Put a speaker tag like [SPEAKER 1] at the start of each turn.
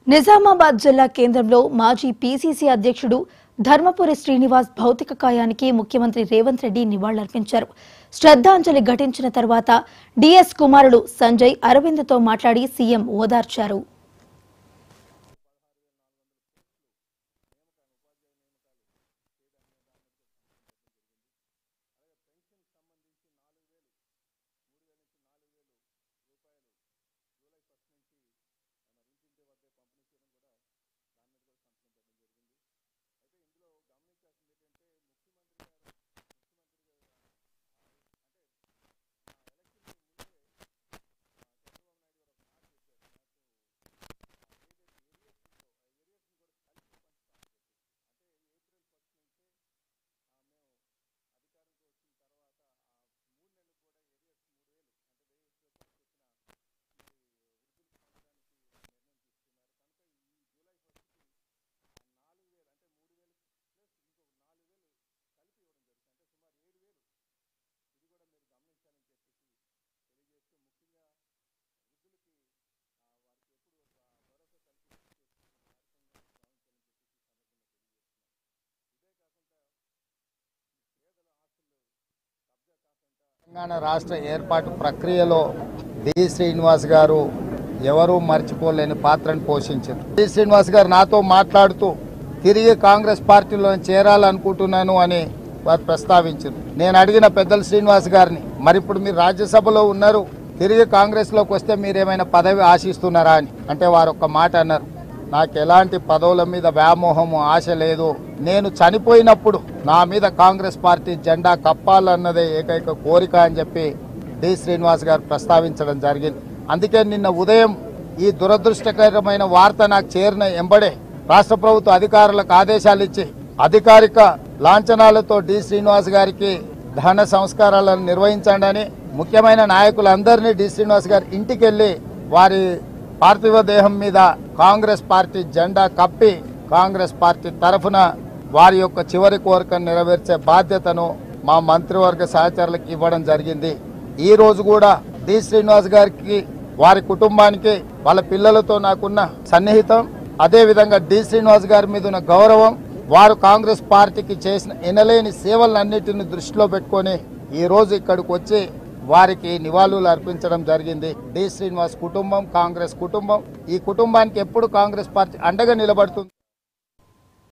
[SPEAKER 1] నిజామాబాద్ జిల్లా కేంద్రంలో మాజీ పీసీసీ అధ్యక్షుడు ధర్మపురి శ్రీనివాస్ భౌతిక కాయానికి ముఖ్యమంత్రి రేవంత్ రెడ్డి నివాళులర్పించారు శ్రద్ధాంజలి ఘటించిన తర్వాత డిఎస్ కుమారుడు సంజయ్ అరవింద్తో మాట్లాడి సీఎం ఓదార్చారు
[SPEAKER 2] తెలంగాణ రాష్ట్ర ఏర్పాటు ప్రక్రియలో డి శ్రీనివాస్ గారు ఎవరూ మర్చిపోలేని పాత్రను పోషించారు డి శ్రీనివాస్ గారు నాతో మాట్లాడుతూ తిరిగి కాంగ్రెస్ పార్టీలో చేరాలనుకుంటున్నాను అని వారు ప్రస్తావించారు నేను అడిగిన పెద్దల శ్రీనివాస్ గారిని మరి ఇప్పుడు మీరు రాజ్యసభలో ఉన్నారు తిరిగి కాంగ్రెస్లోకి వస్తే మీరు ఏమైనా పదవి ఆశిస్తున్నారా అని అంటే వారు ఒక మాట అన్నారు నాకు ఎలాంటి పదవుల మీద వ్యామోహము ఆశ లేదు నేను చనిపోయినప్పుడు నా మీద కాంగ్రెస్ పార్టీ జెండా కప్పాలన్నదే ఏకైక కోరిక అని చెప్పి డి శ్రీనివాస్ గారు ప్రస్తావించడం జరిగింది అందుకే నిన్న ఉదయం ఈ దురదృష్టకరమైన వార్త నాకు చేరిన ఎంబడే రాష్ట్ర ప్రభుత్వ అధికారులకు ఆదేశాలు ఇచ్చి అధికారిక లాంఛనాలతో డి శ్రీనివాస్ గారికి దహన సంస్కారాలను నిర్వహించండి అని ముఖ్యమైన నాయకులందరినీ డి శ్రీనివాస్ గారి ఇంటికి వెళ్ళి వారి పార్థివ దేహం మీద కాంగ్రెస్ పార్టీ జెండా కప్పి కాంగ్రెస్ పార్టీ తరఫున వారి యొక్క చివరి కోరికను నెరవేర్చే బాధ్యతను మా మంత్రివర్గ సహచరులకు ఇవ్వడం జరిగింది ఈ రోజు కూడా డి శ్రీనివాస్ గారికి వారి కుటుంబానికి వాళ్ళ పిల్లలతో నాకున్న సన్నిహితం అదే విధంగా డి శ్రీనివాస్ గారి మీద ఉన్న గౌరవం వారు కాంగ్రెస్ పార్టీకి చేసిన ఎనలేని సేవలన్నిటిని దృష్టిలో పెట్టుకొని ఈ రోజు ఇక్కడికి వచ్చి వారికి నివాళులు అర్పించడం జరిగింది డి శ్రీనివాస్ కుటుంబం కాంగ్రెస్ కుటుంబం ఈ కుటుంబానికి ఎప్పుడు కాంగ్రెస్ పార్టీ అండగా నిలబడుతుంది